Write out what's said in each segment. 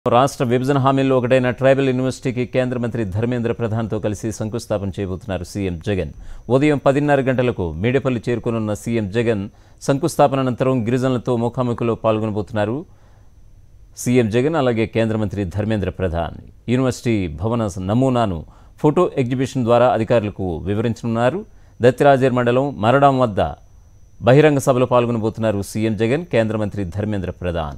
రాష్ట్ర విభజన హామీల్లో ఒకటైన ట్రైబల్ యూనివర్సిటీకి కేంద్ర మంత్రి ధర్మేంద్ర ప్రధాన్తో కలిసి శంకుస్థాపన చేయబోతున్నారు సీఎం జగన్ ఉదయం పదిన్నర గంటలకు మేడపల్లి చేరుకునున్న సీఎం జగన్ శంకుస్థాపన అనంతరం గిరిజనులతో ముఖాముఖిలో పాల్గొనబోతున్నారు సీఎం జగన్ అలాగే కేంద్ర మంత్రి ధర్మేంద్ర ప్రధాన్ యూనివర్సిటీ భవన నమూనాను ఫోటో ఎగ్జిబిషన్ ద్వారా అధికారులకు వివరించనున్నారు దత్తిరాజేర్ మండలం మరడాం వద్ద బహిరంగ సభలో పాల్గొనబోతున్నారు సీఎం జగన్ కేంద్ర మంత్రి ధర్మేంద్ర ప్రధాన్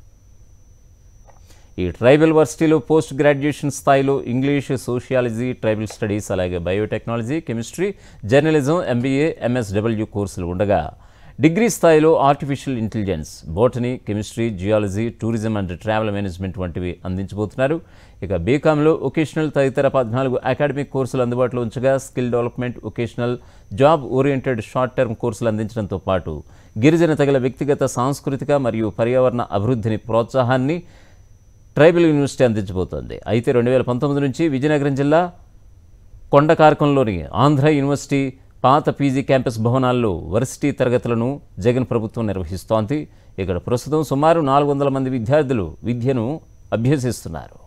ఈ ట్రైబల్ వర్సిటీలో పోస్ట్ గ్రాడ్యుయేషన్ స్థాయిలో ఇంగ్లీష్ సోషియాలజీ ట్రైబల్ స్టడీస్ అలాగే biotechnology chemistry journalism MBA MSW కోర్సులు ఉండగా డిగ్రీ స్థాయిలో artificial intelligence botany chemistry geology tourism and travel management వంటివి అందించబోతున్నారు ఇక బీకాంలో ఒకేషనల్ తదితర పద్నాలుగు అకాడమిక్ కోర్సులు అందుబాటులో ఉంచగా skill development vocational job oriented short term కోర్సులు అందించడంతో పాటు గిరిజన తెగల వ్యక్తిగత సాంస్కృతిక మరియు పర్యావరణ అభివృద్ధిని ప్రోత్సాహాన్ని ట్రైబల్ యూనివర్సిటీ అందించబోతోంది అయితే రెండు వేల పంతొమ్మిది నుంచి విజయనగరం జిల్లా కొండకారకంలోని ఆంధ్ర యూనివర్సిటీ పాత పీజీ క్యాంపస్ భవనాల్లో వర్సిటీ తరగతులను జగన్ ప్రభుత్వం నిర్వహిస్తోంది ఇక్కడ ప్రస్తుతం సుమారు నాలుగు వందల మంది విద్యార్థులు విద్యను అభ్యసిస్తున్నారు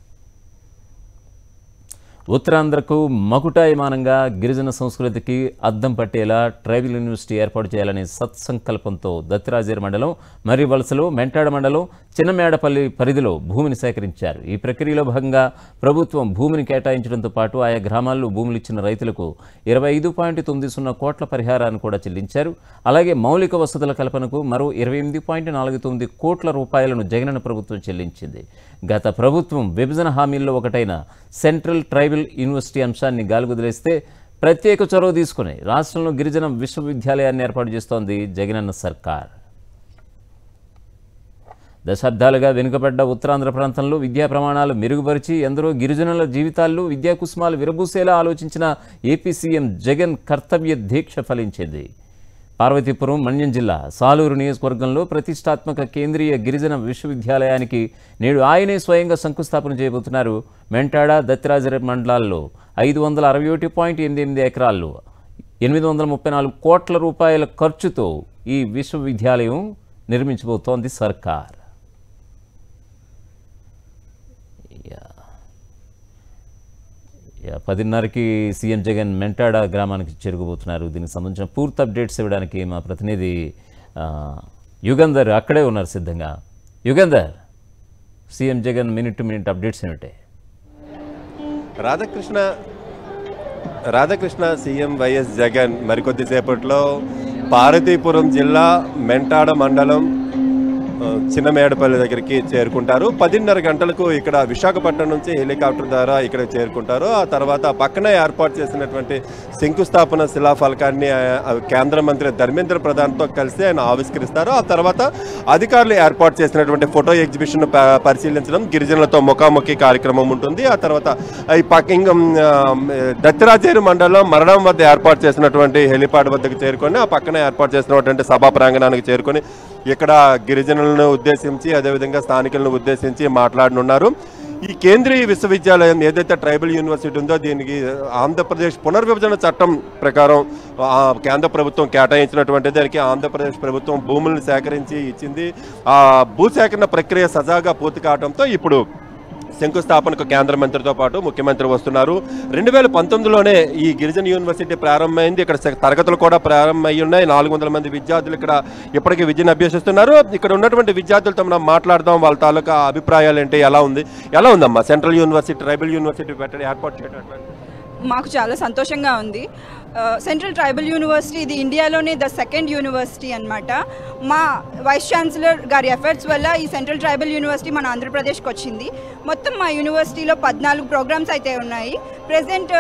ఉత్తరాంధ్రకు మకుటాయమానంగా గిరిజన సంస్కృతికి అద్దం పట్టేలా ట్రైబల్ యూనివర్సిటీ ఏర్పాటు చేయాలనే సత్సంకల్పంతో దత్తిరాజేరు మండలం మరి వలసలో మెంటాడ మండలం చిన్నమేడపల్లి పరిధిలో భూమిని సేకరించారు ఈ ప్రక్రియలో భాగంగా ప్రభుత్వం భూమిని కేటాయించడంతో పాటు ఆయా గ్రామాల్లో భూములు ఇచ్చిన రైతులకు ఇరవై ఐదు పాయింట్ తొమ్మిది సున్నా కోట్ల పరిహారాన్ని కూడా చెల్లించారు అలాగే మౌలిక వసతుల కల్పనకు మరో ఇరవై ఎనిమిది పాయింట్ నాలుగు తొమ్మిది కోట్ల రూపాయలను జగనన్న ప్రభుత్వం చెల్లించింది గత ప్రభుత్వం విభజన హామీల్లో ఒకటైన సెంట్రల్ ట్రైబల్ యూనివర్సిటీ అంశాన్ని గాలివదిలేస్తే ప్రత్యేక చొరవ తీసుకుని రాష్ట్రంలో గిరిజన విశ్వవిద్యాలయాన్ని ఏర్పాటు చేస్తోంది జగనన్న సర్కార్ దశాబ్దాలుగా వెనుకబడ్డ ఉత్తరాంధ్ర ప్రాంతంలో విద్యా ప్రమాణాలు మెరుగుపరిచి ఎందరో గిరిజనుల జీవితాల్లో విద్యా కుసుమాలు విరబూసేలా ఆలోచించిన ఏపీ సీఎం జగన్ కర్తవ్య దీక్ష ఫలించింది పార్వతీపురం మన్యం జిల్లా సాలూరు నియోజకవర్గంలో ప్రతిష్టాత్మక కేంద్రీయ గిరిజన విశ్వవిద్యాలయానికి నేడు ఆయనే స్వయంగా శంకుస్థాపన చేయబోతున్నారు మెంటాడ దత్తిరాజర మండలాల్లో ఐదు వందల అరవై ఒకటి పాయింట్ ఎనిమిది ఎనిమిది ఎకరాల్లో ఎనిమిది వందల ముప్పై నాలుగు కోట్ల రూపాయల ఖర్చుతో ఈ విశ్వవిద్యాలయం నిర్మించబోతోంది సర్కార్ యా. యా, పదిన్నరకి సీఎం జగన్ మెంటాడ గ్రామానికి చేరుకోబోతున్నారు దీనికి సంబంధించిన పూర్తి అప్డేట్స్ ఇవ్వడానికి మా ప్రతినిధి ఆ, యుగంధర్ అక్కడే ఉన్నారు సిద్ధంగా Yugandhar CM Jagan minute to minute updates ఏమిటి రాధాకృష్ణ రాధాకృష్ణ సీఎం వైఎస్ జగన్ మరికొద్దిసేపట్లో పార్వతీపురం జిల్లా మెంటాడ మండలం ఆ, చిన్నమేడపల్లి దగ్గరికి చేరుకుంటారు పదిన్నర గంటలకు ఇక్కడ విశాఖపట్నం నుంచి హెలికాప్టర్ ద్వారా ఇక్కడ చేరుకుంటారు ఆ తర్వాత పక్కనే ఏర్పాటు చేసినటువంటి శంకుస్థాపన శిలాఫలకాన్ని ఆ, కేంద్ర మంత్రి ధర్మేంద్ర ప్రధాన్తో కలిసి ఆయన ఆవిష్కరిస్తారు ఆ తర్వాత అధికారులు ఏర్పాటు చేసినటువంటి ఫోటో ఎగ్జిబిషన్ ప- పరిశీలించడం గిరిజనులతో ముఖాముఖి కార్యక్రమం ఉంటుంది ఆ తర్వాత ఈ పక్క ఇంకా దత్తిరాజేరు మండలం మరణం వద్ద ఏర్పాటు చేసినటువంటి హెలిపాడ్ వద్దకు చేరుకొని ఆ పక్కనే ఏర్పాటు చేసినటువంటి సభా ప్రాంగణానికి చేరుకొని ఇక్కడ గిరిజనులను ఉద్దేశించి అదేవిధంగా స్థానికులను ఉద్దేశించి మాట్లాడనున్నారు ఈ కేంద్రీయ విశ్వవిద్యాలయం ఏదైతే ట్రైబల్ యూనివర్సిటీ ఉందో దీనికి ఆంధ్రప్రదేశ్ పునర్విభజన చట్టం ప్రకారం ఆ కేంద్ర ప్రభుత్వం కేటాయించినటువంటి దానికి ఆంధ్రప్రదేశ్ ప్రభుత్వం భూములను సేకరించి ఇచ్చింది ఆ భూ సేకరణ ప్రక్రియ సజాగా పూర్తి కావడంతో ఇప్పుడు శంకుస్థాపనకు కేంద్ర మంత్రితో పాటు ముఖ్యమంత్రి వస్తున్నారు రెండు వేల పంతొమ్మిదిలోనే ఈ గిరిజన యూనివర్సిటీ ప్రారంభమైంది ఇక్కడ స- తరగతులు కూడా ప్రారంభమై ఉన్నాయి నాలుగు వందల మంది విద్యార్థులు ఇక్కడ ఇప్పటికీ విద్యను అభ్యసిస్తున్నారు ఇక్కడ ఉన్నటువంటి విద్యార్థులతో మనం మాట్లాడదాం వాళ్ళ తాలూకా అభిప్రాయాలు ఏంటి ఎలా ఉంది ఎలా ఉందమ్మా సెంట్రల్ యూనివర్సిటీ ట్రైబల్ యూనివర్సిటీ పెట్టడం ఏర్పాటు చేయడం మాకు చాలా సంతోషంగా ఉంది ఆ, సెంట్రల్ ట్రైబల్ యూనివర్సిటీ ఇది ఇండియాలోనే ద సెకండ్ యూనివర్సిటీ అన్నమాట మా వైస్ ఛాన్సలర్ గారి ఎఫర్ట్స్ వల్ల ఈ సెంట్రల్ ట్రైబల్ యూనివర్సిటీ మన ఆంధ్రప్రదేశ్కి వచ్చింది మొత్తం మా యూనివర్సిటీలో పద్నాలుగు ప్రోగ్రామ్స్ అయితే ఉన్నాయి ప్రజెంట్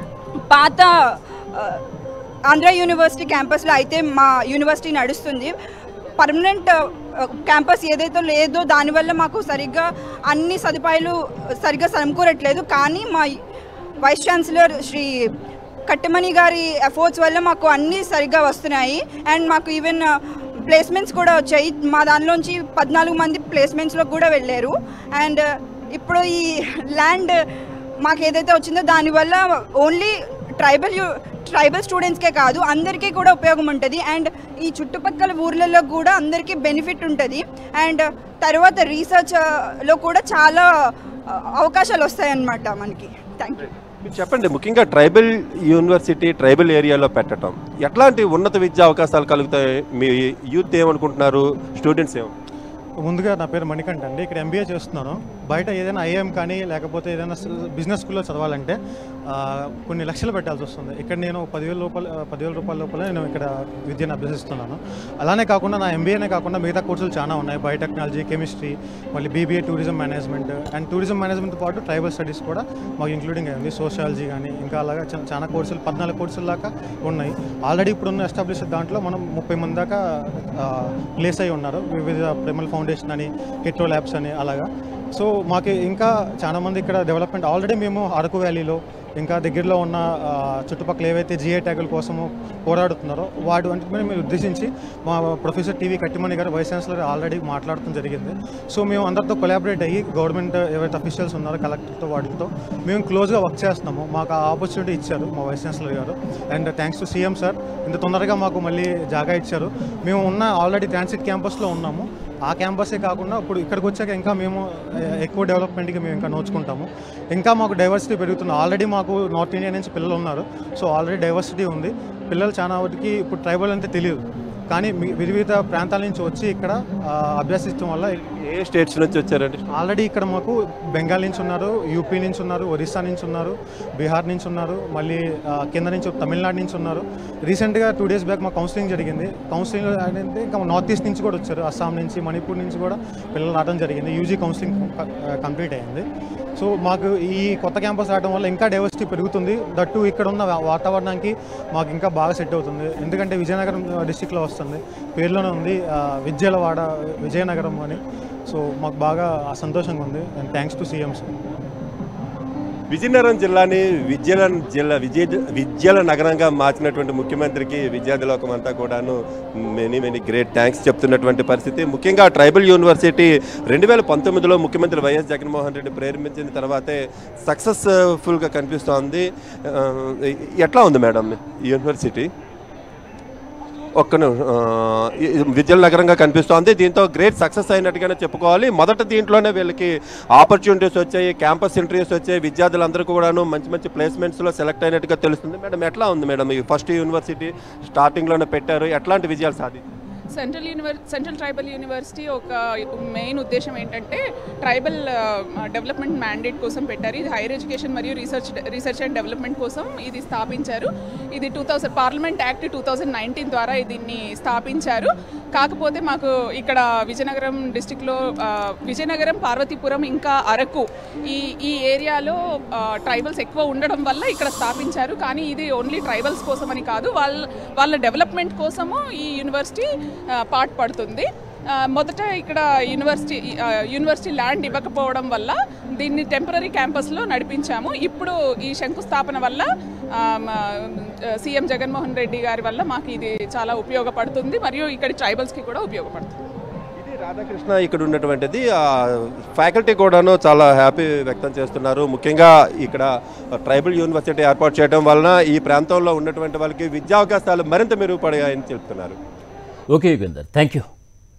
పాత ఆ, ఆంధ్ర యూనివర్సిటీ క్యాంపస్లో అయితే మా యూనివర్సిటీ నడుస్తుంది పర్మనెంట్ క్యాంపస్ ఏదైతే లేదో దానివల్ల మాకు సరిగ్గా అన్ని సదుపాయాలు సరిగ్గా సమకూరట్లేదు కానీ మా వైస్ ఛాన్సలర్ శ్రీ కట్టమణి గారి ఎఫర్ట్స్ వల్ల మాకు అన్నీ సరిగ్గా వస్తున్నాయి అండ్ మాకు ఈవెన్ ప్లేస్మెంట్స్ కూడా వచ్చాయి మా దానిలోంచి పద్నాలుగు మంది ప్లేస్మెంట్స్లో కూడా వెళ్ళారు అండ్ ఇప్పుడు ఈ ల్యాండ్ మాకు ఏదైతే వచ్చిందో దానివల్ల ఓన్లీ ట్రైబల్ యూ ట్రైబల్ స్టూడెంట్స్కే కాదు అందరికీ కూడా ఉపయోగం ఉంటుంది అండ్ ఈ చుట్టుపక్కల ఊర్లలో కూడా అందరికీ బెనిఫిట్ ఉంటుంది అండ్ తర్వాత రీసెర్చ్లో కూడా చాలా ఆ, అవకాశాలు వస్తాయన్నమాట మనకి థ్యాంక్ యూ మీరు చెప్పండి ముఖ్యంగా ట్రైబల్ యూనివర్సిటీ ట్రైబల్ ఏరియాలో పెట్టడం ఎట్లాంటి ఉన్నత విద్యా అవకాశాలు కలుగుతాయి మీ యూత్ ఏమనుకుంటున్నారు స్టూడెంట్స్ ఏమో ముందుగా నా పేరు మణికంఠ అండి ఇక్కడ ఎంబీఏ చేస్తున్నాను బయట ఏదైనా ఐఏఎం కానీ లేకపోతే ఏదైనా బిజినెస్ స్కూల్లో చదవాలంటే ఆ, కొన్ని లక్షలు పెట్టాల్సి వస్తుంది ఇక్కడ నేను పదివేల రూపాయలు పదివేల రూపాయల లోపల నేను ఇక్కడ విద్యను అభ్యసిస్తున్నాను అలానే కాకుండా నా ఎంబీఏనే కాకుండా మిగతా కోర్సులు చాలా ఉన్నాయి బయోటెక్నాలజీ కెమిస్ట్రీ మళ్ళీ BBA tourism management and tourism management పాటు ట్రైబల్ స్టడీస్ కూడా మాకు ఇంక్లూడింగ్ అయింది సోషాలజీ కానీ ఇంకా అలాగా చా- చాలా కోర్సులు పద్నాలుగు కోర్సుల దాకా ఉన్నాయి ఆల్రెడీ ఇప్పుడున్న ఎస్టాబ్లిష్ దాంట్లో మనం ముప్పై మంది దాకా ప్లేస్ అయి ఉన్నారు వివిధ ప్రిమల్ ఫౌండేషన్ అని హిట్రో ల్యాబ్స్ అని అలాగా సో మాకు ఇంకా చాలా మంది ఇక్కడ డెవలప్మెంట్ ఆల్రెడీ మేము అరకు వ్యాలీలో ఇంకా దగ్గరలో ఉన్న ఆ, చుట్టుపక్కల ఏవైతే జిఐ ట్యాగుల కోసము పోరాడుతున్నారో వాడు అంటే మేము ఉద్దేశించి మా ప్రొఫెసర్ టీవీ కట్టిమణి గారు వైస్ ఛాన్సలర్ ఆల్రెడీ మాట్లాడటం జరిగింది సో మేము అందరితో కొలాబరేట్ అయ్యి గవర్నమెంట్ ఏవైతే అఫీషియల్స్ ఉన్నారో కలెక్టర్తో వాటితో మేము క్లోజ్గా వర్క్ చేస్తున్నాము మాకు ఆ ఆపర్చునిటీ ఇచ్చారు మా వైస్ ఛాన్సలర్ గారు and thanks to CM sir ఇంత తొందరగా మాకు మళ్ళీ జాగా ఇచ్చారు మేము ఉన్న ఆల్రెడీ ట్రాన్సిట్ క్యాంపస్లో ఉన్నాము ఆ క్యాంపసే కాకుండా ఇప్పుడు ఇక్కడికి వచ్చాక ఇంకా మేము ఏ, ఎక్కువ డెవలప్మెంట్కి మేము ఇంకా నోచుకుంటాము ఇంకా మాకు డైవర్సిటీ పెరుగుతుంది ఆల్రెడీ మాకు నార్త్ ఇండియా నుంచి పిల్లలు ఉన్నారు సో ఆల్రెడీ డైవర్సిటీ ఉంది పిల్లలు చాలా వాటికి ఇప్పుడు ట్రైబల్ అంటే తెలియదు కానీ మీ- వివిధ ప్రాంతాల నుంచి వచ్చి ఇక్కడ ఆ, అభ్యసించడం వల్ల ఏ స్టేట్స్ నుంచి వచ్చారండి ఆల్రెడీ ఇక్కడ మాకు బెంగాల్ నుంచి ఉన్నారు యూపీ నుంచి ఉన్నారు ఒరిస్సా నుంచి ఉన్నారు బీహార్ నుంచి ఉన్నారు మళ్ళీ ఆ, కింద నుంచి తమిళనాడు నుంచి ఉన్నారు రీసెంట్గా టూ డేస్ బ్యాక్ మా కౌన్సిలింగ్ జరిగింది కౌన్సిలింగ్ అంటే ఇంకా నార్త్ ఈస్ట్ నుంచి కూడా వచ్చారు అస్సాం నుంచి మణిపూర్ నుంచి కూడా పిల్లలు రావడం జరిగింది యూజీ కౌన్సిలింగ్ కంప్లీట్ అయింది సో మాకు ఈ కొత్త క్యాంపస్ రావడం వల్ల ఇంకా డైవర్సిటీ పెరుగుతుంది దట్టు ఇక్కడ ఉన్న వా- వాతావరణానికి మాకు ఇంకా బాగా సెట్ అవుతుంది ఎందుకంటే విజయనగరం డిస్టిక్లో వస్తుంది పేరులోనే ఉంది ఆ, విద్యలవాడ విజయనగరం అని సో మాకు బాగా సంతోషంగా ఉంది and thanks to CM sir Vizianagaram జిల్లాని విద్యల జిల్లా విజయ విద్యల నగరంగా మార్చినటువంటి ముఖ్యమంత్రికి విద్యార్థి లోకం అంతా కూడాను మెనీ మెనీ గ్రేట్ థ్యాంక్స్ చెప్తున్నటువంటి పరిస్థితి ముఖ్యంగా ట్రైబల్ యూనివర్సిటీ రెండు వేల పంతొమ్మిదిలో ముఖ్యమంత్రి వైఎస్ జగన్మోహన్ రెడ్డి ప్రేరేపించిన తర్వాతే సక్సెస్ఫుల్గా కనిపిస్తోంది ఆ, ఎట్లా ఉంది మేడం ఈ యూనివర్సిటీ ఒక్క నిమిషం, ఆ, ఈ- ఈ విద్యల నగరంగా కనిపిస్తోంది దీంతో గ్రేట్ సక్సెస్ అయినట్టుగానే చెప్పుకోవాలి మొదట దీంట్లోనే వీళ్ళకి ఆపర్చునిటీస్ వచ్చాయి క్యాంపస్ ఇంటర్వ్యూస్ వచ్చాయి విద్యార్థులందరూ కూడాను మంచి మంచి ప్లేస్మెంట్స్లో సెలెక్ట్ అయినట్టుగా తెలుస్తుంది మేడం ఎట్లా ఉంది మేడం ఈ ఫస్ట్ యూనివర్సిటీ స్టార్టింగ్లోనే పెట్టారు ఎట్లాంటి విజయాలు సాధించారు సెంట్రల్ యూనివర్ సెంట్రల్ ట్రైబల్ యూనివర్సిటీ ఒక మెయిన్ ఉద్దేశం ఏంటంటే ట్రైబల్ డెవలప్మెంట్ మ్యాండేట్ కోసం పెట్టారు ఇది హైయర్ ఎడ్యుకేషన్ మరియు రీసెర్చ్ రీసెర్చ్ అండ్ డెవలప్మెంట్ కోసం ఇది స్థాపించారు ఇది two thousand parliament act two thousand nineteen ద్వారా దీన్ని స్థాపించారు కాకపోతే మాకు ఇక్కడ విజయనగరం డిస్టిక్లో విజయనగరం పార్వతీపురం ఇంకా అరకు ఈ ఈ ఏరియాలో ట్రైబల్స్ ఎక్కువ ఉండడం వల్ల ఇక్కడ స్థాపించారు కానీ ఇది ఓన్లీ ట్రైబల్స్ కోసం అని కాదు వాళ్ళ వాళ్ళ డెవలప్మెంట్ కోసము ఈ యూనివర్సిటీ ఆ, పాటుపడుతుంది ఆ, మొదట ఇక్కడ యూనివర్సిటీ ఆ, యూనివర్సిటీ ల్యాండ్ ఇవ్వకపోవడం వల్ల దీన్ని టెంపరీ క్యాంపస్లో నడిపించాము ఇప్పుడు ఈ శంకుస్థాపన వల్ల ఆ, మా, ఆ, సీఎం జగన్మోహన్ రెడ్డి గారి వల్ల మాకు ఇది చాలా ఉపయోగపడుతుంది మరియు ఇక్కడ ట్రైబల్స్కి కూడా ఉపయోగపడుతుంది ఇది రాధాకృష్ణ ఇక్కడ ఉన్నటువంటిది ఆ ఫ్యాకల్టీ కూడాను చాలా హ్యాపీ వ్యక్తం చేస్తున్నారు ముఖ్యంగా ఇక్కడ ట్రైబల్ యూనివర్సిటీ ఏర్పాటు చేయడం వలన ఈ ప్రాంతంలో ఉన్నటువంటి వాళ్ళకి విద్యా అవకాశాలు మరింత మెరుగుపడాయని చెప్తున్నారు ఓకే యుగంధర్ థ్యాంక్ యూ